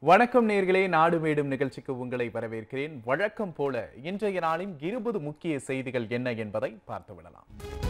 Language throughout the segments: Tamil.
வணக்கம் நேர்களே நாடு மேடும் நிகழ்ச்சிக்கு உங்களை வரவேற்கிறேன் வழக்கம் போல இன்றைய நாளின் இருபது முக்கிய செய்திகள் என்ன என்பதை பார்த்து விடலாம்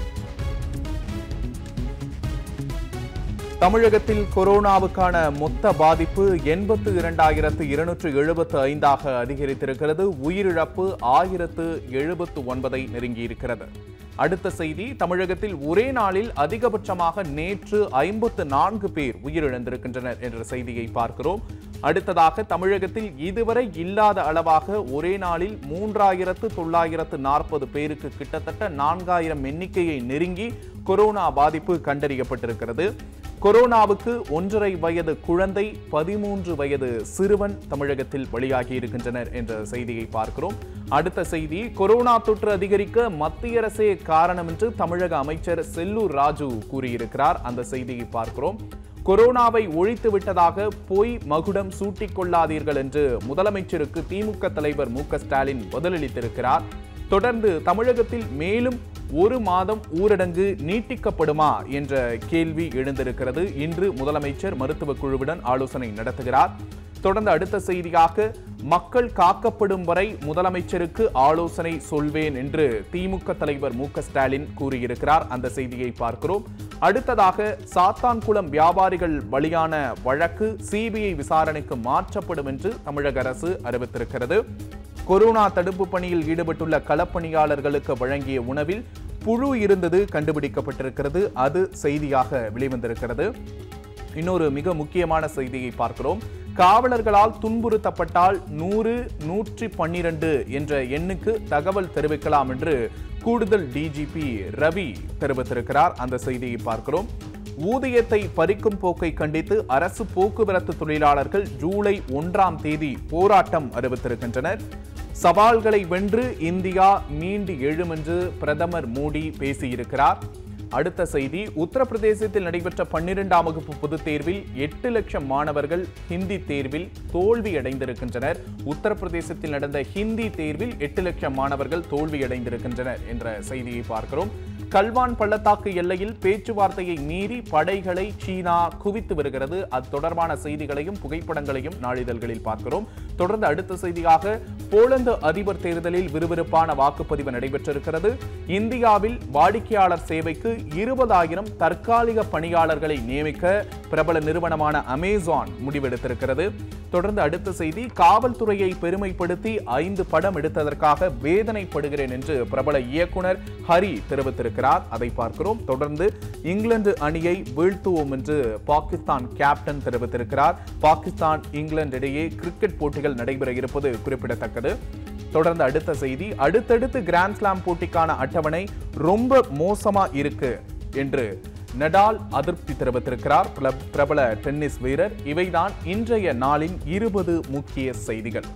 தமிழகத்தில் கொரோனாவுக்கான மொத்த பாதிப்பு எண்பத்து இரண்டாயிரத்து இருநூற்று எழுபத்து ஐந்தாக அதிகரித்திருக்கிறது உயிரிழப்பு ஆயிரத்து எழுபத்து ஒன்பதை நெருங்கியிருக்கிறது அடுத்த செய்தி தமிழகத்தில் ஒரே நாளில் அதிகபட்சமாக நேற்று ஐம்பத்து நான்கு பேர் உயிரிழந்திருக்கின்றனர் என்ற செய்தியை பார்க்கிறோம் அடுத்ததாக தமிழகத்தில் இதுவரை இல்லாத அளவாக ஒரே நாளில் மூன்றாயிரத்து தொள்ளாயிரத்து நாற்பது பேருக்கு கிட்டத்தட்ட நான்காயிரம் எண்ணிக்கையை நெருங்கி கொரோனா பாதிப்பு கண்டறியப்பட்டிருக்கிறது கொரோனாவுக்கு ஒன்றரை வயது குழந்தை பதிமூன்று வயது சிறுவன் தமிழகத்தில் வெளியாகி இருக்கின்றனர் என்ற செய்தியை பார்க்கிறோம் அடுத்த செய்தி கொரோனா தொற்று அதிகரிக்க மத்திய அரசே காரணம் என்று தமிழக அமைச்சர் செல்லூர் ராஜு கூறியிருக்கிறார் அந்த செய்தியை பார்க்கிறோம் கொரோனாவை ஒழித்து விட்டதாக பொய் மகுடம் சூட்டிக் கொள்ளாதீர்கள் என்று முதலமைச்சருக்கு திமுக தலைவர் மு க ஸ்டாலின் பதிலளித்திருக்கிறார் தொடர்ந்து தமிழகத்தில் மேலும் ஒரு மாதம் ஊரடங்கு நீட்டிக்கப்படுமா என்ற கேள்வி எழுந்திருக்கிறது இன்று முதலமைச்சர் மருத்துவ குழுவுடன் ஆலோசனை நடத்துகிறார் தொடர்ந்து அடுத்த செய்தியாக மக்கள் காக்கப்படும் வரை முதலமைச்சருக்கு ஆலோசனை சொல்வேன் என்று திமுக தலைவர் மு க ஸ்டாலின் கூறியிருக்கிறார் அந்த செய்தியை பார்க்கிறோம் அடுத்ததாக சாத்தான்குளம் வியாபாரிகள் பலியான வழக்கு சிபிஐ விசாரணைக்கு மாற்றப்படும் என்று தமிழக அரசு அறிவித்திருக்கிறது கொரோனா தடுப்பு பணியில் ஈடுபட்டுள்ள களப்பணியாளர்களுக்கு வழங்கிய உணவில் புழு இருந்தது கண்டுபிடிக்கப்பட்டிருக்கிறது அது செய்தியாக வெளிவந்திருக்கிறது இன்னொரு மிக முக்கியமான செய்தியை பார்க்கிறோம் காவலர்களால் துன்புறுத்தப்பட்டால் நூறு நூற்றி பன்னிரண்டு என்ற எண்ணுக்கு தகவல் தெரிவிக்கலாம் என்று கூடுதல் டிஜிபி ரவி தெரிவித்திருக்கிறார் அந்த செய்தியை பார்க்கிறோம் ஊதியத்தை பறிக்கும் போக்கை கண்டித்து அரசு போக்குவரத்து தொழிலாளர்கள் ஜூலை ஒன்றாம் தேதி போராட்டம் அறிவித்திருக்கின்றனர் சவால்களை வென்று இந்தியா மீண்டு எழும் என்று பிரதமர் மோடி பேசியிருக்கிறார் அடுத்த செய்தி உத்தரப்பிரதேசத்தில் நடைபெற்ற பன்னிரெண்டாம் வகுப்பு பொதுத் தேர்வில் எட்டு லட்சம் மாணவர்கள் ஹிந்தி தேர்வில் தோல்வி அடைந்திருக்கின்றனர் உத்தரப்பிரதேசத்தில் நடந்த ஹிந்தி தேர்வில் எட்டு லட்சம் மாணவர்கள் தோல்வி அடைந்திருக்கின்றனர் என்ற செய்தியை பார்க்கிறோம் கல்வான் பள்ளத்தாக்கு எல்லையில் பேச்சுவார்த்தையை மீறி படைகளை சீனா குவித்து வருகிறது அது தொடர்பான செய்திகளையும் புகைப்படங்களையும் நாளிதழ்களில் பார்க்கிறோம் தொடர்ந்து அடுத்த செய்தியாக போலந்து அதிபர் தேர்தலில் விறுவிறுப்பான வாக்குப்பதிவு நடைபெற்றிருக்கிறது இந்தியாவில் வாடிக்கையாளர் சேவைக்கு இருபதாயிரம் தற்காலிக பணியாளர்களை நியமிக்க பிரபல நிறுவனமான அமேசான் முடிவெடுத்திருக்கிறது தொடர்ந்து அடுத்த செய்தி காவல்துறையை பெருமைப்படுத்தி ஐந்து படம் எடுத்ததற்காக வேதனைப்படுகிறேன் என்று பிரபல இயக்குனர் ஹரி தெரிவித்திருக்கிறார் அதை பார்க்கிறோம் தொடர்ந்து இங்கிலாந்து அணியை வீழ்த்துவோம் என்று பாகிஸ்தான் கேப்டன் தெரிவித்திருக்கிறார் பாகிஸ்தான் இங்கிலாந்து இடையே கிரிக்கெட் போட்டிகள் நடைபெற இருப்பது குறிப்பிடத்தக்கது தொடர்ந்து அடுத்த செய்தி அடுத்தடுத்து கிராண்ட் ஸ்லாம் போட்டிக்கான அட்டவணை ரொம்ப மோசமா இருக்கு என்று நடால் அதிருப்தி தெரிவித்திருக்கிறார் பிரப- பிரபல டென்னிஸ் வீரர் இவைதான் இன்றைய நாளின் இருபது முக்கிய செய்திகள்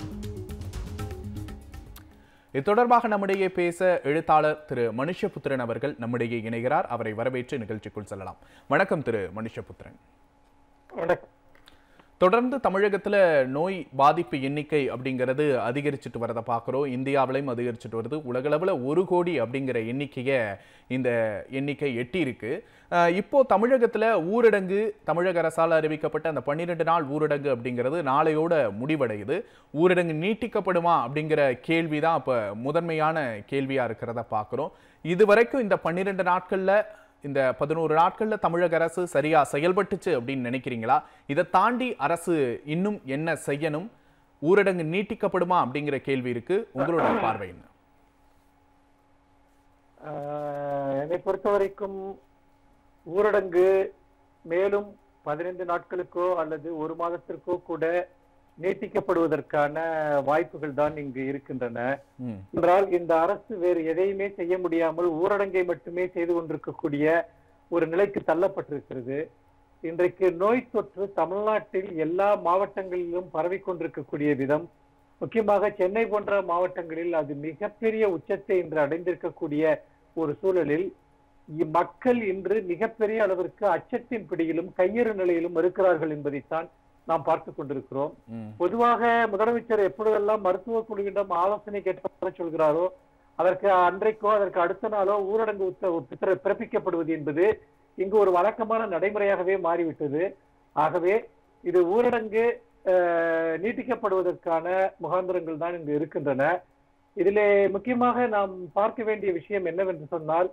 இது தொடர்பாக நம்மிடையே பேச எழுத்தாளர் திரு மனுஷபுத்திரன் அவர்கள் நம்மிடையே இணைகிறார் அவரை வரவேற்று நிகழ்ச்சிக்குள் செல்லலாம் வணக்கம் திரு மனுஷபுத்திரன் வணக்கம் தொடர்ந்து தமிழகத்துல நோய் பாதிப்பு எண்ணிக்கை அப்படிங்கிறது அதிகரிச்சுட்டு வரதை பார்க்குறோம் இந்தியாவிலையும் அதிகரிச்சுட்டு வருது உலகளவில் ஒரு கோடி அப்படிங்கிற எண்ணிக்கையை இந்த எண்ணிக்கை எட்டி இருக்கு அஹ் இப்போ தமிழகத்துல ஊரடங்கு தமிழக அரசால் அறிவிக்கப்பட்ட அந்த பன்னிரெண்டு நாள் ஊரடங்கு அப்படிங்கிறது நாளையோட முடிவடையுது ஊரடங்கு நீட்டிக்கப்படுமா அப்படிங்கிற கேள்வி தான் இப்போ முதன்மையான கேள்வியா இருக்கிறத பார்க்குறோம் இதுவரைக்கும் இந்த பன்னிரெண்டு நாட்கள்ல இந்த பதினோரு நாட்கள்ல தமிழக அரசு சரியா செயல்பட்டுச்சு அப்படின்னு நினைக்கிறீங்களா இதை தாண்டி அரசு இன்னும் என்ன செய்யணும் ஊரடங்கு நீட்டிக்கப்படுமா அப்படிங்கிற கேள்வி இருக்கு உங்களோட பார்வை என்ன ஆஹ் என்னை பொறுத்த வரைக்கும் ஊரடங்கு மேலும் பதினைந்து நாட்களுக்கோ அல்லது ஒரு மாதத்திற்கோ கூட நீட்டிக்கப்படுவதற்கான வாய்ப்புகள் தான் இங்கு இருக்கின்றன ம் என்றால் இந்த அரசு வேறு எதையுமே செய்ய முடியாமல் ஊரடங்கை மட்டுமே செய்து கொண்டிருக்கக்கூடிய ஒரு நிலைக்கு தள்ளப்பட்டிருக்கிறது இன்றைக்கு நோய் தொற்று தமிழ்நாட்டில் எல்லா மாவட்டங்களிலும் பரவிக் கொண்டிருக்கக்கூடிய விதம் முக்கியமாக சென்னை போன்ற மாவட்டங்களில் அது மிகப்பெரிய உச்சத்தை இன்று அடைந்திருக்கக்கூடிய ஒரு சூழலில் இ- மக்கள் இன்று மிகப்பெரிய அளவிற்கு அச்சத்தின் பிடியிலும் கையறு நிலையிலும் இருக்கிறார்கள் என்பதைத்தான் நாம் பார்த்துக் கொண்டிருக்கிறோம் ம் பொதுவாக முதலமைச்சர் எப்பொழுதெல்லாம் மருத்துவ குழுவிடம் ஆலோசனை கேட்க சொல்கிறாரோ அதற்கு அன்றைக்கோ அதற்கு அடுத்த நாளோ ஊரடங்கு உத்த- உத்தரவு பிறப்பிக்கப்படுவது என்பது இங்கு ஒரு வழக்கமான நடைமுறையாகவே மாறிவிட்டது ஆகவே இது ஊரடங்கு அஹ், நீட்டிக்கப்படுவதற்கான முகாந்திரங்கள் தான் இங்கு இருக்கின்றன இதிலே முக்கியமாக நாம் பார்க்க வேண்டிய விஷயம் என்னவென்று சொன்னால்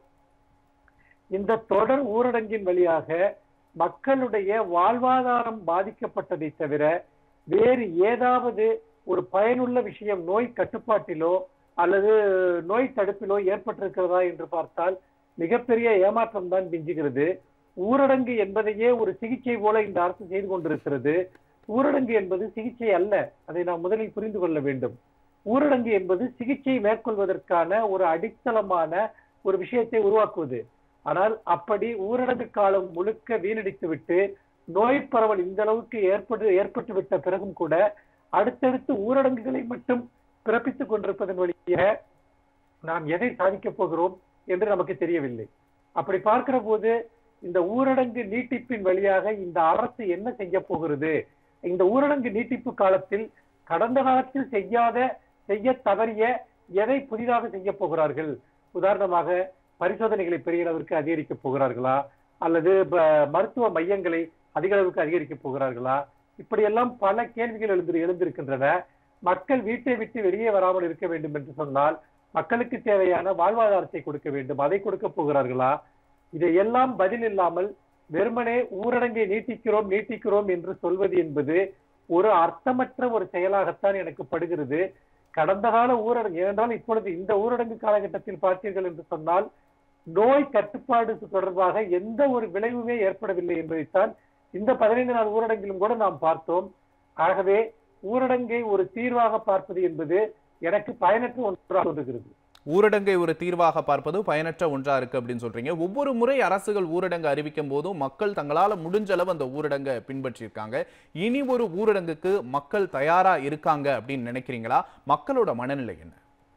இந்த தொடர் ஊரடங்கின் வழியாக மக்களுடைய வாழ்வாதாரம் பாதிக்கப்பட்டதை தவிர வேறு ஏதாவது ஒரு பயனுள்ள விஷயம் நோய் கட்டுப்பாட்டிலோ அல்லது நோய் தடுப்பிலோ ஏற்பட்டிருக்கிறதா என்று பார்த்தால் மிகப்பெரிய ஏமாற்றம் தான் மிஞ்சுகிறது ஊரடங்கு என்பதையே ஒரு சிகிச்சை போல இந்த அரசு செய்து கொண்டிருக்கிறது ஊரடங்கு என்பது சிகிச்சை அல்ல அதை நாம் முதலில் புரிந்து கொள்ள வேண்டும் ஊரடங்கு என்பது சிகிச்சை மேற்கொள்வதற்கான ஒரு அடித்தளமான ஒரு விஷயத்தை உருவாக்குவது ஆனால் அப்படி ஊரடங்கு காலம் முழுக்க வீணடித்துவிட்டு நோய் பரவல் இந்த அளவுக்கு ஏற்பட்டு ஏற்பட்டு விட்ட பிறகும் கூட அடுத்தடுத்து ஊரடங்குகளை மட்டும் பிறப்பித்துக் கொண்டிருப்பதன் வழியாக நாம் எதை சாதிக்கப் போகிறோம் என்று நமக்கு தெரியவில்லை அப்படி பார்க்கிற போது இந்த ஊரடங்கு நீட்டிப்பின் வழியாக இந்த அரசு என்ன செய்ய போகிறது இந்த ஊரடங்கு நீட்டிப்பு காலத்தில் கடந்த காலத்தில் செய்யாத செய்ய தவறிய எதை புதிதாக செய்ய போகிறார்கள் உதாரணமாக பரிசோதனைகளை பெரிய அளவிற்கு அதிகரிக்க போகிறார்களா அல்லது ப- மருத்துவ மையங்களை அதிக அளவுக்கு அதிகரிக்க போகிறார்களா இப்படியெல்லாம் பல கேள்விகள் எழுந்து எழுந்திருக்கின்றன மக்கள் வீட்டை விட்டு வெளியே வராமல் இருக்க வேண்டும் என்று சொன்னால் மக்களுக்கு தேவையான வாழ்வாதாரத்தை கொடுக்க வேண்டும் அதை கொடுக்க போகிறார்களா இதையெல்லாம் பதில் இல்லாமல் வெறுமனே ஊரடங்கை நீட்டிக்கிறோம் நீட்டிக்கிறோம் என்று சொல்வது என்பது ஒரு அர்த்தமற்ற ஒரு செயலாகத்தான் எனக்கு படுகிறது கடந்த கால ஊரடங்கு ஏனென்றால் இப்பொழுது இந்த ஊரடங்கு காலகட்டத்தில் பார்த்தீர்கள் என்று சொன்னால் நோய் கட்டுப்பாடு தொடர்பாக எந்த ஒரு விளைவுமே ஏற்படவில்லை என்பதைத்தான் இந்த பதினைந்து நாள் ஊரடங்கிலும் கூட நாம் பார்த்தோம் ஆகவே ஊரடங்கை ஒரு தீர்வாக பார்ப்பது என்பது எனக்கு பயனற்ற ஒன்றாக தோன்றுகிறது ஊரடங்கை ஒரு தீர்வாக பார்ப்பது பயனற்ற ஒன்றா இருக்கு அப்படின்னு சொல்றீங்க ஒவ்வொரு முறை அரசுகள் ஊரடங்கு அறிவிக்கும் போதும் மக்கள் தங்களால முடிஞ்ச அளவு அந்த ஊரடங்கை பின்பற்றியிருக்காங்க இனி ஒரு ஊரடங்குக்கு மக்கள் தயாரா இருக்காங்க அப்படின்னு நினைக்கிறீங்களா மக்களோட மனநிலை என்ன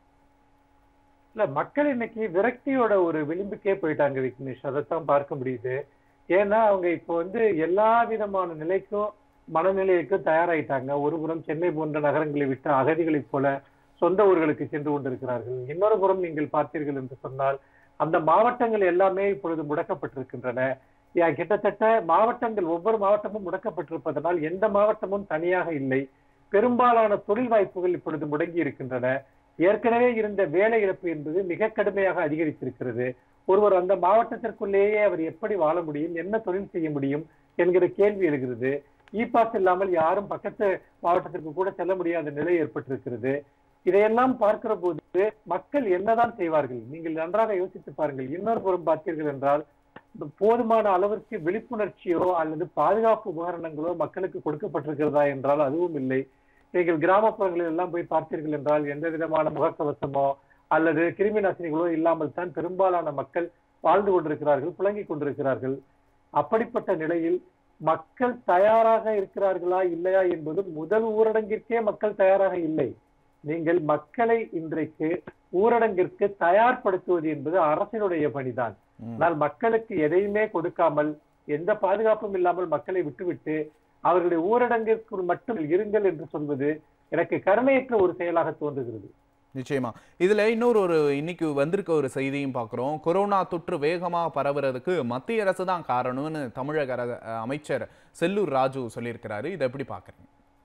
இல்ல மக்கள் இன்னைக்கு விரக்தியோட ஒரு விளிம்புக்கே போயிட்டாங்க விக்னேஷ் அதைத்தான் பார்க்க முடியுது ஏன்னா அவங்க இப்போ வந்து எல்லா விதமான நிலைக்கும் மனநிலைக்கும் தயாராயிட்டாங்க ஒரு புறம் சென்னை போன்ற நகரங்களை விட்டு அகதிகளைப் போல சொந்த ஊர்களுக்கு சென்று கொண்டிருக்கிறார்கள் இன்னொரு புறம் நீங்கள் பார்த்தீர்கள் என்று சொன்னால் அந்த மாவட்டங்கள் எல்லாமே இப்பொழுது முடக்கப்பட்டிருக்கின்றன ஏன் கிட்டத்தட்ட மாவட்டங்கள் ஒவ்வொரு மாவட்டமும் முடக்கப்பட்டிருப்பதனால் எந்த மாவட்டமும் தனியாக இல்லை பெரும்பாலான தொழில் வாய்ப்புகள் இப்பொழுது முடங்கி இருக்கின்றன ஏற்கனவே இருந்த வேலை இழப்பு என்பது மிக கடுமையாக அதிகரித்திருக்கிறது ஒருவர் அந்த மாவட்டத்திற்குள்ளேயே அவர் எப்படி வாழ முடியும் என்ன தொழில் செய்ய முடியும் என்கிற கேள்வி எழுகிறது இ பாஸ் இல்லாமல் யாரும் பக்கத்து மாவட்டத்திற்கு கூட செல்ல முடியாத நிலை ஏற்பட்டிருக்கிறது இதையெல்லாம் பார்க்கிற போது மக்கள் என்னதான் செய்வார்கள் நீங்கள் நன்றாக யோசித்து பாருங்கள் இன்னொரு புறம் பார்த்தீர்கள் என்றால் போதுமான அளவிற்கு விழிப்புணர்ச்சியோ அல்லது பாதுகாப்பு உபகரணங்களோ மக்களுக்கு கொடுக்கப்பட்டிருக்கிறதா என்றால் அதுவும் இல்லை நீங்கள் கிராமப்புறங்களில் எல்லாம் போய் பார்த்தீர்கள் என்றால் எந்த விதமான முகக்கவசமோ அல்லது கிருமி நாசினிகளோ இல்லாமல் தான் பெரும்பாலான மக்கள் வாழ்ந்து கொண்டிருக்கிறார்கள் புழங்கிக் கொண்டிருக்கிறார்கள் அப்படிப்பட்ட நிலையில் மக்கள் தயாராக இருக்கிறார்களா இல்லையா என்பது முதல் ஊரடங்கிற்கே மக்கள் தயாராக இல்லை நீங்கள் மக்களை இன்றைக்கு ஊரடங்கிற்கு தயார்படுத்துவது என்பது அரசினுடைய பணிதான் ம். ஆனால் மக்களுக்கு எதையுமே கொடுக்காமல் எந்த பாதுகாப்பும் இல்லாமல் மக்களை விட்டுவிட்டு அவர்களுடைய ஊரடங்கிற்கு மட்டும் இருங்கள் என்று சொல்வது எனக்கு கருணையற்ற ஒரு செயலாக தோன்றுகிறது நிச்சயமா இதுல இன்னொரு ஒரு இன்னைக்கு வந்திருக்க ஒரு செய்தியும் பார்க்குறோம் கொரோனா தொற்று வேகமா பரவுறதுக்கு மத்திய அரசு தான் காரணம்னு தமிழக அர- அமைச்சர் செல்லூர் ராஜு சொல்லியிருக்கிறாரு இதை எப்படி பார்க்குறீங்க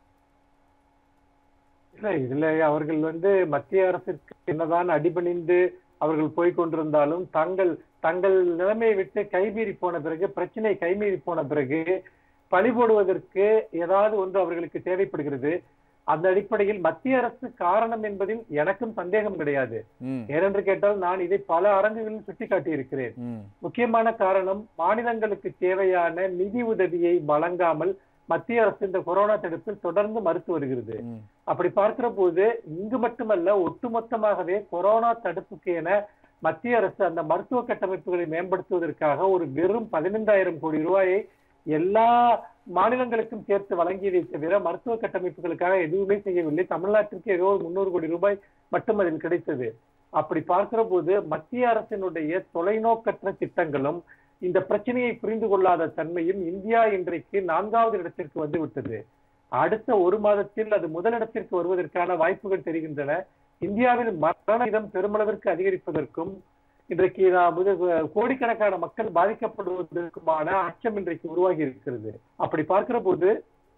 இல்ல இதுல அவர்கள் வந்து மத்திய அரசிற்கு என்னதான் அடிபணிந்து அவர்கள் போய் கொண்டிருந்தாலும் தங்கள் தங்கள் நிலைமையை விட்டு கைமீறி போன பிறகு பிரச்சனை கைமீறி போன பிறகு பழி போடுவதற்கு ஏதாவது ஒன்று அவர்களுக்கு தேவைப்படுகிறது அந்த அடிப்படையில் மத்திய அரசு காரணம் என்பதில் எனக்கும் சந்தேகம் கிடையாது ம் ஏனென்று கேட்டால் நான் இதை பல அரங்குகளில் சுட்டிக்காட்டி இருக்கிறேன் ம் முக்கியமான காரணம் மாநிலங்களுக்கு தேவையான நிதி உதவியை வழங்காமல் மத்திய அரசு இந்த கொரோனா தடுப்பில் தொடர்ந்து மறுத்து வருகிறது ம் அப்படி பார்க்கிற போது இங்கு மட்டுமல்ல ஒட்டுமொத்தமாகவே கொரோனா தடுப்புக்கு என மத்திய அரசு அந்த மருத்துவ கட்டமைப்புகளை மேம்படுத்துவதற்காக ஒரு வெறும் பதினைந்தாயிரம் கோடி ரூபாயை எல்லா மாநிலங்களுக்கும் சேர்த்து வழங்கியதை தவிர மருத்துவ கட்டமைப்புகளுக்காக எதுவுமே செய்யவில்லை தமிழ்நாட்டிற்கு ஏதோ ஒரு முன்னூறு கோடி ரூபாய் மட்டும் அதில் கிடைத்தது அப்படி பார்க்கிற போது மத்திய அரசினுடைய தொலைநோக்கற்ற திட்டங்களும் இந்த பிரச்சனையை புரிந்து கொள்ளாத தன்மையும் இந்தியா இன்றைக்கு நான்காவது இடத்திற்கு வந்து விட்டது அடுத்த ஒரு மாதத்தில் அது முதலிடத்திற்கு வருவதற்கான வாய்ப்புகள் தெரிகின்றன இந்தியாவில் மரண விகிதம் பெருமளவிற்கு அதிகரிப்பதற்கும் இன்றைக்கு நாம் வந்து கோடிக்கணக்கான மக்கள் பாதிக்கப்படுவதற்குமான அச்சம் இன்றைக்கு உருவாகி இருக்கிறது அப்படி பார்க்கிற போது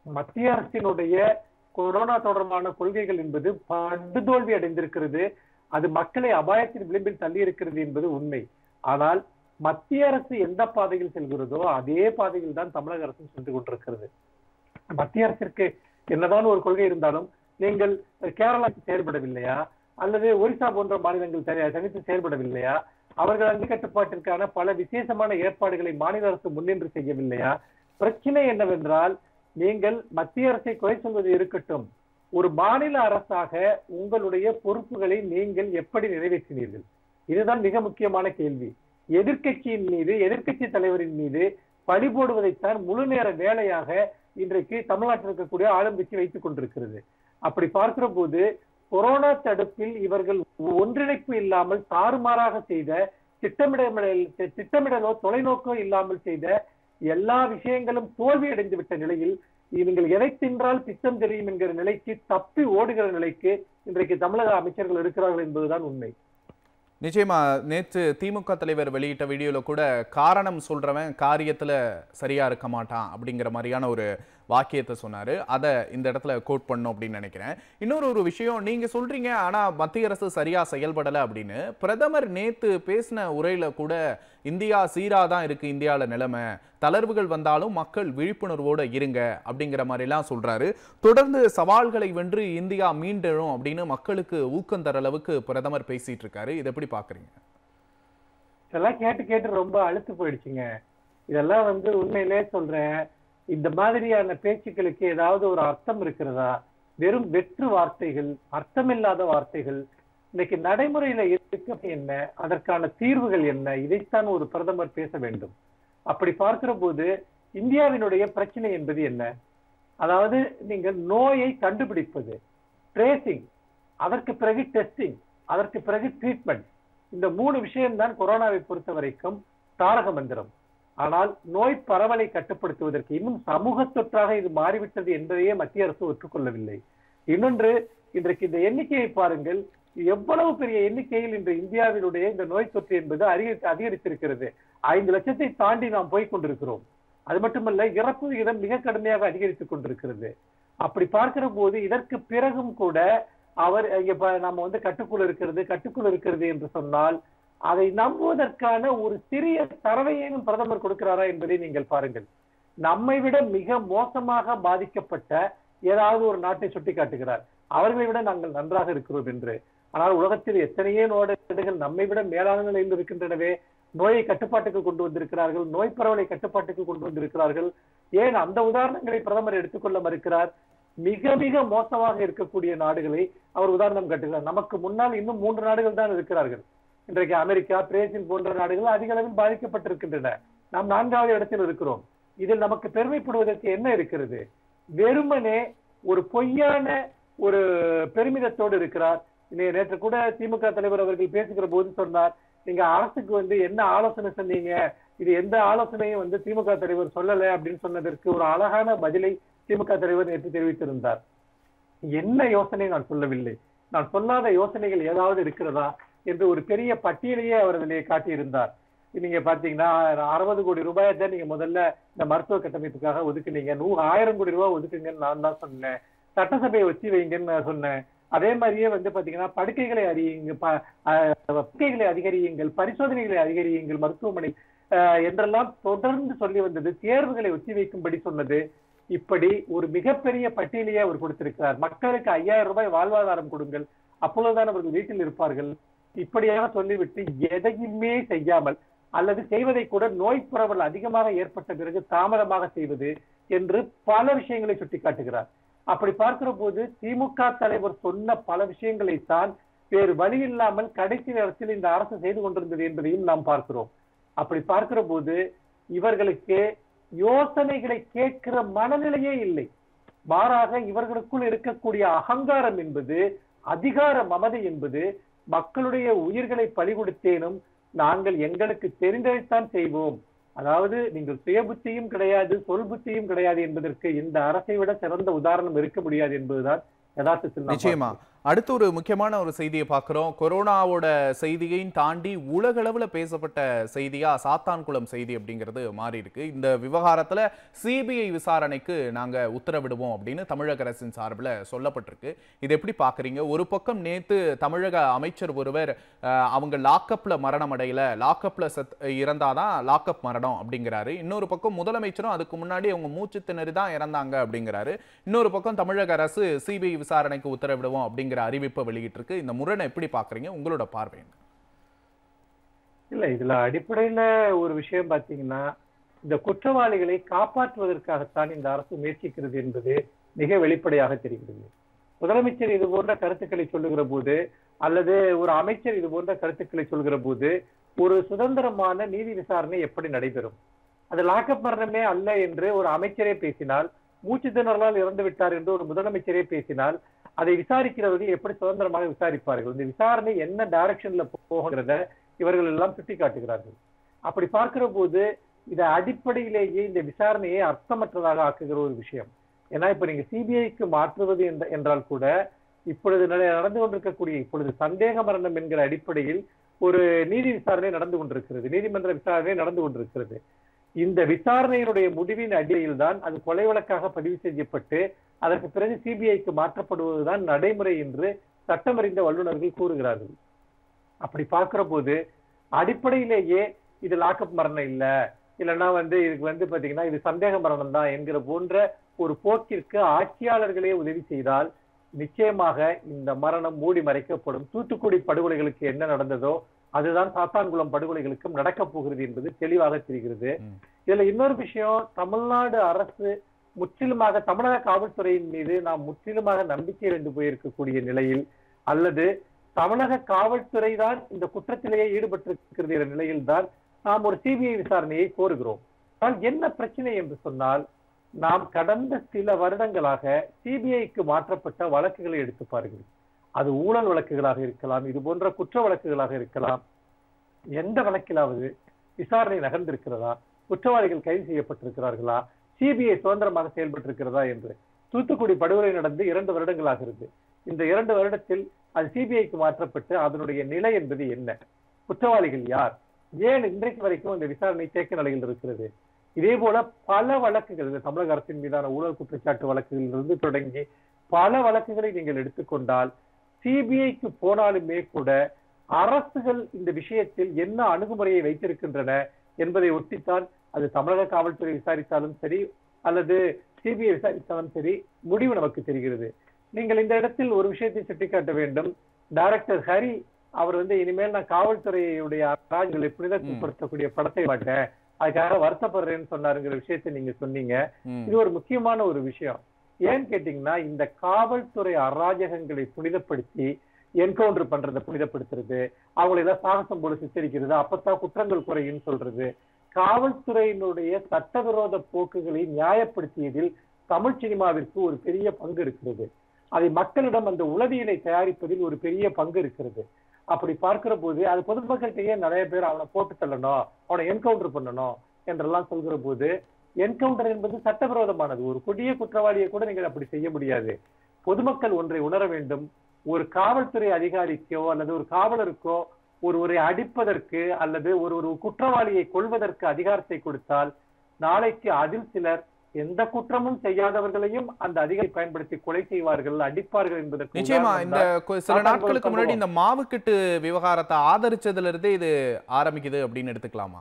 மத்திய அரசினுடைய கொரோனா தொடர்பான கொள்கைகள் என்பது படுதோல்வி அடைந்திருக்கிறது அது மக்களை அபாயத்தின் விளிம்பில் தள்ளி இருக்கிறது என்பது உண்மை ஆனால் மத்திய அரசு எந்த பாதையில் செல்கிறதோ அதே பாதையில் தான் தமிழக அரசு சென்று கொண்டிருக்கிறது மத்திய அரசிற்கு என்னதான் ஒரு கொள்கை இருந்தாலும் நீங்கள் கேரளா செயல்படவில்லையா அல்லது ஒரிசா போன்ற மாநிலங்கள் தனி- தனித்து செயல்படவில்லையா அவர்கள் அங்கு கட்டுப்பாட்டிற்கான பல விசேஷமான ஏற்பாடுகளை மாநில அரசு முன்னின்று செய்யவில்லையா பிரச்சனை என்னவென்றால் நீங்கள் மத்திய அரசை குறை சொல்வது இருக்கட்டும் ஒரு மாநில அரசாக உங்களுடைய பொறுப்புகளை நீங்கள் எப்படி நிறைவேற்றினீர்கள் இதுதான் மிக முக்கியமான கேள்வி எதிர்க்கட்சியின் மீது எதிர்க்கட்சி தலைவரின் மீது பழி போடுவதைத்தான் முழு நேர வேலையாக இன்றைக்கு தமிழ்நாட்டில் இருக்கக்கூடிய ஆளுங்கட்சி வைத்துக் கொண்டிருக்கிறது அப்படி பார்க்கிற போது கொரோனா தடுப்பில் இவர்கள் ஒன்றிணைப்பு இல்லாமல் தாறுமாறாக செய்த திட்டமிடல் திட்டமிடலோ தொலைநோக்கோ இல்லாமல் செய்த எல்லா விஷயங்களும் தோல்வி அடைந்து விட்ட நிலையில் இவங்கள் எதை தின்றால் பித்தம் தெரியும் என்கிற நிலைக்கு தப்பி ஓடுகிற நிலைக்கு இன்றைக்கு தமிழக அமைச்சர்கள் இருக்கிறார்கள் என்பதுதான் உண்மை நிச்சயமா நேற்று திமுக தலைவர் வெளியிட்ட வீடியோல கூட காரணம் சொல்றவன் காரியத்துல சரியா இருக்க மாட்டான் அப்படிங்கிற மாதிரியான ஒரு வாக்கியத்தை சொன்னாரு அதை இந்த இடத்துல கோட் பண்ணும் அப்படின்னு நினைக்கிறேன் இன்னொரு ஒரு விஷயம் நீங்க சொல்றீங்க ஆனா மத்திய அரசு சரியா செயல்படல அப்படின்னு பிரதமர் நேத்து பேசின உரையில கூட இந்தியா சீரா தான் இருக்கு இந்தியால நிலைமை தளர்வுகள் வந்தாலும் மக்கள் விழிப்புணர்வோட இருங்க அப்படிங்கிற மாதிரிலாம் சொல்றாரு தொடர்ந்து சவால்களை வென்று இந்தியா மீண்டெழும் அப்படின்னு மக்களுக்கு ஊக்கம் தர அளவுக்கு பிரதமர் பேசிட்டு இருக்காரு இதை எப்படி பாக்குறீங்க இதெல்லாம் கேட்டு கேட்டு ரொம்ப அழுத்து போயிடுச்சுங்க இதெல்லாம் வந்து உண்மையிலே சொல்றேன் இந்த மாதிரியான பேச்சுக்களுக்கு ஏதாவது ஒரு அர்த்தம் இருக்கிறதா வெறும் வெற்று வார்த்தைகள் அர்த்தமில்லாத வார்த்தைகள் இன்னைக்கு நடைமுறையில இருக்க என்ன அதற்கான தீர்வுகள் என்ன இதைத்தான் ஒரு பிரதமர் பேச வேண்டும் அப்படி பார்க்கிற போது இந்தியாவினுடைய பிரச்சனை என்பது என்ன அதாவது நீங்கள் நோயை கண்டுபிடிப்பது ட்ரேசிங் அதற்கு பிறகு டெஸ்டிங் அதற்கு பிறகு ட்ரீட்மெண்ட் இந்த மூணு விஷயம்தான் கொரோனாவை பொறுத்த வரைக்கும் தாரக மந்திரம் ஆனால் நோய் பரவலை கட்டுப்படுத்துவதற்கு இன்னும் சமூக தொற்றாக இது மாறிவிட்டது என்பதையே மத்திய அரசு ஒற்றுக்கொள்ளவில்லை இன்னொன்று இன்றைக்கு இந்த எண்ணிக்கையை பாருங்கள் எவ்வளவு பெரிய எண்ணிக்கையில் இன்று இந்தியாவினுடைய இந்த நோய் தொற்று என்பது அதிகரித்து அதிகரித்திருக்கிறது ஐந்து லட்சத்தை தாண்டி நாம் போய் கொண்டிருக்கிறோம் அது மட்டுமல்ல இறப்பு விகிதம் மிக கடுமையாக அதிகரித்துக் கொண்டிருக்கிறது அப்படி பார்க்கிற போது இதற்கு பிறகும் கூட அவர் இப்ப நம்ம வந்து கட்டுக்குள் இருக்கிறது கட்டுக்குள் இருக்கிறது என்று சொன்னால் அதை நம்புவதற்கான ஒரு சிறிய தரவையேனும் பிரதமர் கொடுக்கிறாரா என்பதை நீங்கள் பாருங்கள் நம்மை விட மிக மோசமாக பாதிக்கப்பட்ட ஏதாவது ஒரு நாட்டை சுட்டி காட்டுகிறார் அவர்களை விட நாங்கள் நன்றாக இருக்கிறோம் என்று ஆனால் உலகத்தில் எத்தனையோ நோடுகள் நம்மை விட மேலான நிலையில் இருக்கின்றனவே நோயை கட்டுப்பாட்டுக்கு கொண்டு வந்திருக்கிறார்கள் நோய் பரவலை கட்டுப்பாட்டுக்கு கொண்டு வந்திருக்கிறார்கள் ஏன் அந்த உதாரணங்களை பிரதமர் எடுத்துக்கொள்ள மறுக்கிறார் மிக மிக மோசமாக இருக்கக்கூடிய நாடுகளை அவர் உதாரணம் காட்டுகிறார் நமக்கு முன்னால் இன்னும் மூன்று நாடுகள் தான் இருக்கிறார்கள் இன்றைக்கு அமெரிக்கா பிரேசில் போன்ற நாடுகள் அதிக அளவில் பாதிக்கப்பட்டிருக்கின்றன நாம் நான்காவது இடத்தில் இருக்கிறோம் இதில் நமக்கு பெருமைப்படுவதற்கு என்ன இருக்கிறது வெறுமனே ஒரு பொய்யான ஒரு பெருமிதத்தோடு இருக்கிறார் நே- நேற்று கூட திமுக தலைவர் அவர்கள் பேசுகிற போது சொன்னார் நீங்க அரசுக்கு வந்து என்ன ஆலோசனை சொன்னீங்க இது எந்த ஆலோசனையும் வந்து திமுக தலைவர் சொல்லல அப்படின்னு சொன்னதற்கு ஒரு அழகான பதிலை திமுக தலைவர் நேற்று தெரிவித்திருந்தார் என்ன யோசனை நான் சொல்லவில்லை நான் சொல்லாத யோசனைகள் ஏதாவது இருக்கிறதா என்று ஒரு பெரிய பட்டியலையே அவர் அதிலே காட்டியிருந்தார் நீங்க பாத்தீங்கன்னா அறுபது கோடி ரூபாயை தான் நீங்க முதல்ல இந்த மருத்துவ கட்டமைப்புக்காக ஒதுக்குனீங்க நூ ஆயிரம் கோடி ரூபாய் ஒதுக்குங்கன்னு நான் தான் சொன்னேன் சட்டசபையை வச்சு வைங்கன்னு நான் சொன்னேன் அதே மாதிரியே வந்து பாத்தீங்கன்னா படுக்கைகளை அறியுங்க ப- அஹ் படுக்கைகளை அதிகரியுங்கள் பரிசோதனைகளை அதிகரியுங்கள் மருத்துவமனை அஹ் என்றெல்லாம் தொடர்ந்து சொல்லி வந்தது தேர்வுகளை ஒத்தி வைக்கும்படி சொன்னது இப்படி ஒரு மிகப்பெரிய பட்டியலையே அவர் கொடுத்திருக்கிறார் மக்களுக்கு ஐயாயிரம் ரூபாய் வாழ்வாதாரம் கொடுங்கள் அப்பொழுதுதான் அவர்கள் வீட்டில் இருப்பார்கள் இப்படியாக சொல்லிவிட்டு எதையுமே செய்யாமல் அல்லது செய்வதை கூட நோய் பரவல் அதிகமாக ஏற்பட்ட பிறகு தாமதமாக செய்வது என்று பல விஷயங்களை சுட்டிக்காட்டுகிறார் அப்படி பார்க்கிற போது திமுக தலைவர் சொன்ன பல விஷயங்களைத்தான் வேறு வழி இல்லாமல் கடைசி நேரத்தில் இந்த அரசு செய்து கொண்டிருந்தது என்பதையும் நாம் பார்க்கிறோம் அப்படி பார்க்கிற போது இவர்களுக்கு யோசனைகளை கேட்கிற மனநிலையே இல்லை மாறாக இவர்களுக்குள் இருக்கக்கூடிய அகங்காரம் என்பது அதிகார மமதை என்பது மக்களுடைய உயிர்களை பலி கொடுத்தேனும் நாங்கள் எங்களுக்கு தெரிந்ததைத்தான் செய்வோம் அதாவது நீங்கள் சுய புத்தியும் கிடையாது சொல் புத்தியும் கிடையாது என்பதற்கு இந்த அரசை விட சிறந்த உதாரணம் இருக்க முடியாது என்பதுதான் யதார்த்தத்தில் நாம் நிச்சயமா அடுத்து ஒரு முக்கியமான ஒரு செய்தியை பார்க்குறோம் கொரோனாவோட செய்தியையும் தாண்டி உலகளவில் பேசப்பட்ட செய்தியா சாத்தான்குளம் செய்தி அப்படிங்கிறது மாறி இருக்கு இந்த விவகாரத்தில் சிபிஐ விசாரணைக்கு நாங்கள் உத்தரவிடுவோம் அப்படின்னு தமிழக அரசின் சார்பில் சொல்லப்பட்டிருக்கு இது எப்படி பார்க்குறீங்க ஒரு பக்கம் நேற்று தமிழக அமைச்சர் ஒருவர் அஹ், அவங்க லாக்கப்பில் மரணம் அடையல லாக்கப்பில் செத் இறந்தாதான் லாக்கப் மரணம் அப்படிங்கிறாரு இன்னொரு பக்கம் முதலமைச்சரும் அதுக்கு முன்னாடி அவங்க மூச்சு திணறி தான் இறந்தாங்க அப்படிங்கிறாரு இன்னொரு பக்கம் தமிழக அரசு சிபிஐ விசாரணைக்கு உத்தரவிடுவோம் அப்படிங்கிற அறிவிப்பை வெளியிட்டிருக்கு இந்த முரணை எப்படி பார்க்குறீங்க உங்களோட பார்வை என்ன? இல்ல இதுல அடிப்படையில ஒரு விஷயம் பாத்தீங்கன்னா இந்த குற்றவாளிகளை காப்பாற்றுவதற்காகத்தான் இந்த அரசு முயற்சிக்கிறது என்பது மிக வெளிப்படையாக தெரிகிறது முதலமைச்சர் இது போன்ற கருத்துக்களை சொல்லுகிற போது அல்லது ஒரு அமைச்சர் இது போன்ற கருத்துக்களை சொல்கிற போது ஒரு சுதந்திரமான நீதி விசாரணை எப்படி நடைபெறும் அது லாக்கப் மரணமே அல்ல என்று ஒரு அமைச்சரே பேசினால் மூச்சு திணறலால் இறந்து விட்டார் என்று ஒரு முதலமைச்சரே பேசினால் அதை விசாரிக்கிறவர்கள் எப்படி சுதந்திரமாக விசாரிப்பார்கள் இந்த விசாரணை என்ன டைரக்ஷன்ல போகிறத இவர்கள் எல்லாம் சுட்டிக்காட்டுகிறார்கள் அப்படி பார்க்கிற போது இதை அடிப்படையிலேயே இந்த விசாரணையை அர்த்தமற்றதாக ஆக்குகிற ஒரு விஷயம் ஏன்னா இப்ப நீங்க சிபிஐக்கு மாற்றுவது என்ற- என்றால் கூட இப்பொழுது நட- நடந்து கொண்டிருக்கக்கூடிய இப்பொழுது சந்தேக மரணம் என்கிற அடிப்படையில் ஒரு நீதி விசாரணை நடந்து கொண்டிருக்கிறது நீதிமன்ற விசாரணை நடந்து கொண்டிருக்கிறது இந்த விசாரணையினுடைய முடிவின் அடிப்படையில் தான் அது கொலை வழக்காக பதிவு செய்யப்பட்டு அதற்கு பிறகு சிபிஐக்கு மாற்றப்படுவதுதான் நடைமுறை என்று சட்டமறிந்த வல்லுநர்கள் கூறுகிறார்கள் அப்படி பார்க்கிற போது அடிப்படையிலேயே இது லாக்அப் மரணம் இல்ல இல்லைன்னா வந்து இதுக்கு வந்து பாத்தீங்கன்னா இது சந்தேக மரணம் தான் என்கிற போன்ற ஒரு போக்கிற்கு ஆட்சியாளர்களே உதவி செய்தால் நிச்சயமாக இந்த மரணம் மூடி மறைக்கப்படும் தூத்துக்குடி படுகொலைகளுக்கு என்ன நடந்ததோ அதுதான் சாத்தான்குளம் படுகொலைகளுக்கும் நடக்கப் போகிறது என்பது தெளிவாக தெரிகிறது ம். இதுல இன்னொரு விஷயம் தமிழ்நாடு அரசு முற்றிலுமாக தமிழக காவல்துறையின் மீது நாம் முற்றிலுமாக நம்பிக்கை இழந்து போயிருக்கக்கூடிய நிலையில் அல்லது தமிழக காவல்துறை தான் இந்த குற்றத்திலேயே ஈடுபட்டிருக்கிறது என்ற நிலையில் தான் நாம் ஒரு சிபிஐ விசாரணையை கோருகிறோம் ஆனால் என்ன பிரச்சனை என்று சொன்னால் நாம் கடந்த சில வருடங்களாக சிபிஐக்கு மாற்றப்பட்ட வழக்குகளை எடுத்து பாருங்கள் அது ஊழல் வழக்குகளாக இருக்கலாம் இது போன்ற குற்ற வழக்குகளாக இருக்கலாம் எந்த வழக்கிலாவது விசாரணை நகர்ந்திருக்கிறதா குற்றவாளிகள் கைது செய்யப்பட்டிருக்கிறார்களா சிபிஐ சுதந்திரமாக செயல்பட்டிருக்கிறதா என்று தூத்துக்குடி படுகொலை நடந்து இரண்டு வருடங்களாகிறது இந்த இரண்டு வருடத்தில் அது சிபிஐக்கு மாற்றப்பட்டு அதனுடைய நிலை என்பது என்ன குற்றவாளிகள் யார் ஏன் இன்றைக்கு வரைக்கும் இந்த விசாரணை தேக்க நிலையில் இருக்கிறது இதே போல பல வழக்குகள் இந்த தமிழக அரசின் மீதான ஊழல் குற்றச்சாட்டு வழக்குகளிலிருந்து தொடங்கி பல வழக்குகளை நீங்கள் எடுத்துக்கொண்டால் சிபிஐக்கு போனாலுமே கூட அரசுகள் இந்த விஷயத்தில் என்ன அணுகுமுறையை வைத்திருக்கின்றன என்பதை ஒட்டித்தான் அது தமிழக காவல்துறை விசாரித்தாலும் சரி அல்லது சிபிஐ விசாரித்தாலும் சரி முடிவு நமக்கு தெரிகிறது நீங்கள் இந்த இடத்தில் ஒரு விஷயத்தை சுட்டிக்காட்ட வேண்டும் டைரக்டர் ஹரி அவர் வந்து இனிமேல் நான் காவல்துறையுடைய அராஜ்களை புனிதப்படுத்தக்கூடிய படத்தை மாட்டேன் அதுக்காக வருத்தப்படுறேன்னு சொன்னாருங்கிற விஷயத்தை நீங்க சொன்னீங்க ம். இது ஒரு முக்கியமான ஒரு விஷயம் ஏன்னு கேட்டீங்கன்னா இந்த காவல்துறை அராஜகங்களை புனிதப்படுத்தி என்கவுண்டர் பண்றதை புனிதப்படுத்துறது அவங்களை எல்லாம் சாகசம் போல சித்தரிக்கிறது அப்பத்தான் குற்றங்கள் குறையும் சொல்றது காவல்துறையினுடைய சட்டவிரோத போக்குகளை நியாயப்படுத்தியதில் தமிழ் சினிமாவிற்கு ஒரு பெரிய பங்கு இருக்கிறது அதை மக்களிடம் அந்த உளவியலை தயாரிப்பதில் ஒரு பெரிய பங்கு இருக்கிறது அப்படி பார்க்கிற போது அது பொதுமக்கள்கிட்டயே நிறைய பேர் அவனை போட்டு தள்ளணும் அவனை என்கவுண்டர் பண்ணணும் என்றெல்லாம் சொல்கிற போது என்கவுண்டர் என்பது சட்டவிரோதமானது ஒரு கொடிய குற்றவாளியை கூட நீங்கள் அப்படி செய்ய முடியாது பொதுமக்கள் ஒன்றை உணர வேண்டும் ஒரு காவல்துறை அதிகாரிக்கோ அல்லது ஒரு காவலருக்கோ ஒருவரை அடிப்பதற்கு அல்லது ஒரு ஒரு குற்றவாளியை கொள்வதற்கு அதிகாரத்தை கொடுத்தால் நாளைக்கு அதில் சிலர் எந்த குற்றமும் செய்யாதவர்களையும் அந்த அதிகாரி பயன்படுத்தி கொலை செய்வார்கள் அடிப்பார்கள் என்பதற்கு நிச்சயமா உதாரணம் இந்த தான் கொ- சில சாத்தான்குளம் நாட்களுக்கு முன்னாடி சம்பவம். இந்த மாவுக்கட்டு விவகாரத்தை ஆதரிச்சதுல இருந்தே இது ஆரம்பிக்குது அப்படின்னு எடுத்துக்கலாமா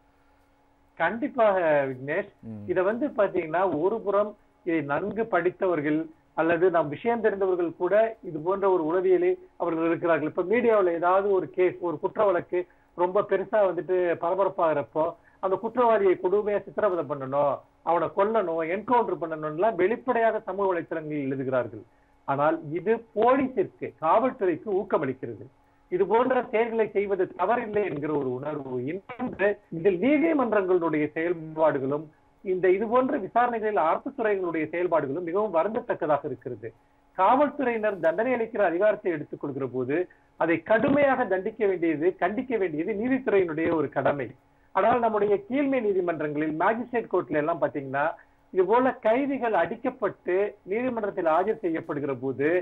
கண்டிப்பாக விக்னேஷ் ம். இத வந்து பாத்தீங்கன்னா ஒரு புறம் இதை நன்கு படித்தவர்கள் அல்லது நாம் விஷயம் தெரிந்தவர்கள் கூட இது போன்ற ஒரு உளவியலை அவர்கள் இருக்கிறார்கள் இப்ப மீடியாவுல ஏதாவது ஒரு கேஸ் ஒரு குற்ற வழக்கு ரொம்ப பெருசா வந்துட்டு பரபரப்பாகிறப்போ அந்த குற்றவாளியை கொடுமையா சித்திரவதை பண்ணணும் அவனை கொல்லணும் என்கவுண்டர் பண்ணணும்லாம் வெளிப்படையாக சமூக வலைத்தளங்களில் எழுதுகிறார்கள் ஆனால் இது போலீசிற்கு காவல்துறைக்கு ஊக்கமளிக்கிறது இது போன்ற செயல்களை செய்வது தவறில்லை என்கிற ஒரு உணர்வு இன்னொன்று இதில் நீதிமன்றங்களுடைய செயல்பாடுகளும் இந்த இது போன்ற விசாரணைகளில் அரசு துறைகளுடைய செயல்பாடுகளும் மிகவும் வருந்தத்தக்கதாக இருக்கிறது காவல்துறையினர் தண்டனை அளிக்கிற அதிகாரத்தை எடுத்துக் கொள்கிற போது அதை கடுமையாக தண்டிக்க வேண்டியது கண்டிக்க வேண்டியது நீதித்துறையினுடைய ஒரு கடமை ஆனால் நம்முடைய கீழ்மை நீதிமன்றங்களில் மேஜிஸ்ட்ரேட் கோர்ட்ல எல்லாம் பாத்தீங்கன்னா இது போல கைதிகள் அடிக்கப்பட்டு நீதிமன்றத்தில் ஆஜர் செய்யப்படுகிற போது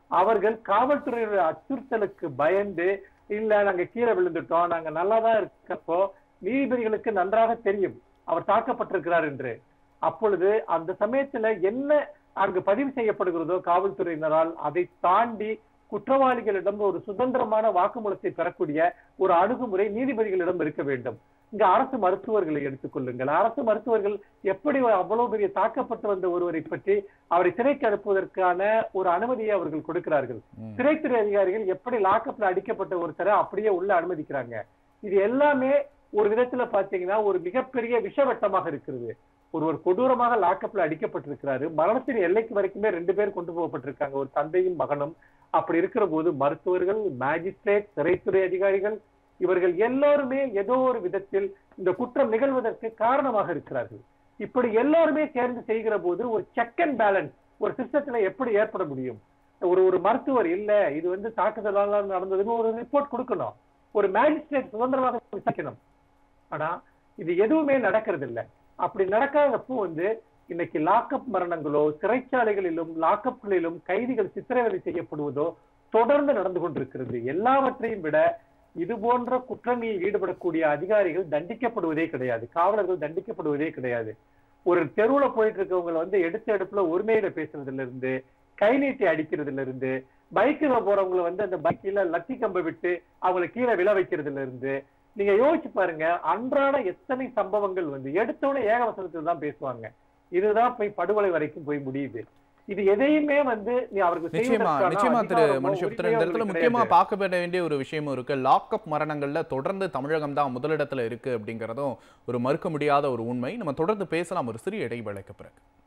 அவர்கள் காவல்துறையுடைய அச்சுறுத்தலுக்கு பயந்து இல்ல நாங்க கீழே விழுந்துட்டோம் நாங்க நல்லாதான் இருக்கப்போ நீதிபதிகளுக்கு நன்றாக தெரியும் அவர் தாக்கப்பட்டிருக்கிறார் என்று அப்பொழுது அந்த சமயத்துல என்ன அங்கு பதிவு செய்யப்படுகிறதோ காவல்துறையினரால் அதை தாண்டி குற்றவாளிகளிடம் ஒரு சுதந்திரமான வாக்குமூலத்தை பெறக்கூடிய ஒரு அணுகுமுறை நீதிபதிகளிடம் இருக்க வேண்டும் இங்க அரசு மருத்துவர்களை எடுத்துக்கொள்ளுங்கள் அரசு மருத்துவர்கள் எப்படி அவ்வளவு பெரிய தாக்கப்பட்டு வந்த ஒருவரை பற்றி அவரை சிறைக்கு அனுப்புவதற்கான ஒரு அனுமதியை அவர்கள் கொடுக்கிறார்கள் ம். சிறைத்துறை அதிகாரிகள் எப்படி லாக்கப்ல அடிக்கப்பட்ட ஒருத்தரை அப்படியே உள்ள அனுமதிக்கிறாங்க இது எல்லாமே ஒரு விதத்துல பாத்தீங்கன்னா ஒரு மிகப்பெரிய விஷவட்டமாக இருக்கிறது ஒருவர் கொடூரமாக லாக்கப்ல அடிக்கப்பட்டிருக்கிறாரு மரணத்தின் எல்லைக்கு வரைக்குமே ரெண்டு பேர் கொண்டு போகப்பட்டிருக்காங்க ஒரு தந்தையும் மகனும் அப்படி இருக்கிற போது மருத்துவர்கள் மேஜிஸ்ட்ரேட் சிறைத்துறை அதிகாரிகள் இவர்கள் எல்லாருமே ஏதோ ஒரு விதத்தில் இந்த குற்றம் நிகழ்வதற்கு காரணமாக இருக்கிறார்கள் இப்படி எல்லாருமே சேர்ந்து செய்கிற போது ஒரு செக் அண்ட் பேலன்ஸ் ஒரு சிஸ்டத்துல எப்படி ஏற்பட முடியும் ஒரு ஒரு மருத்துவர் இல்ல இது வந்து தாக்குதலால நடந்ததுன்னு ஒரு ரிப்போர்ட் கொடுக்கணும் ஒரு மேஜிஸ்ட்ரேட் சுதந்திரமாக விசாரிக்கணும் ஆனா இது எதுவுமே நடக்கிறது இல்ல அப்படி நடக்காதப்போ வந்து இன்னைக்கு லாக்அப் மரணங்களோ சிறைச்சாலைகளிலும் லாக்அப்களிலும் கைதிகள் சித்திரவதை செய்யப்படுவதோ தொடர்ந்து நடந்து கொண்டிருக்கிறது எல்லாவற்றையும் விட இது போன்ற குற்றங்களில் ஈடுபடக்கூடிய அதிகாரிகள் தண்டிக்கப்படுவதே கிடையாது காவலர்கள் தண்டிக்கப்படுவதே கிடையாது ஒரு தெருவுல போயிட்டு இருக்கவங்களை வந்து எடுத்த எடுப்புல ஒருமையில பேசுறதுல இருந்து கை நீட்டி அடிக்கிறதுல இருந்து பைக்கில் போறவங்களை வந்து அந்த பைக்கில லத்தி கம்பை விட்டு அவங்களை கீழே விழ வைக்கிறதுல இருந்து நீங்க யோசிச்சு பாருங்க அன்றாட எத்தனை சம்பவங்கள் வந்து எடுத்தோட ஏகவசனத்தில் தான் பேசுவாங்க இதுதான் போய் படுகொலை வரைக்கும் போய் முடியுது இது எதையுமே வந்து நீ அவருக்கு நிச்சயமா செய்வதற்கான நிச்சயமா திரு அதிகாரமோ, மனுஷபுத்திரன் இந்த உரிமையோ இடத்துல அவங்களுக்கு முக்கியமா கிடையாது. பார்க்க வேண்டிய ஒரு விஷயமும் இருக்கு லாக்அப் மரணங்கள்ல தொடர்ந்து தமிழகம் தான் முதலிடத்துல இருக்கு அப்படிங்கிறதும் ஒரு மறுக்க முடியாத ஒரு உண்மை நம்ம தொடர்ந்து பேசலாம் ஒரு சிறிய இடைவேளைக்கு பிறகு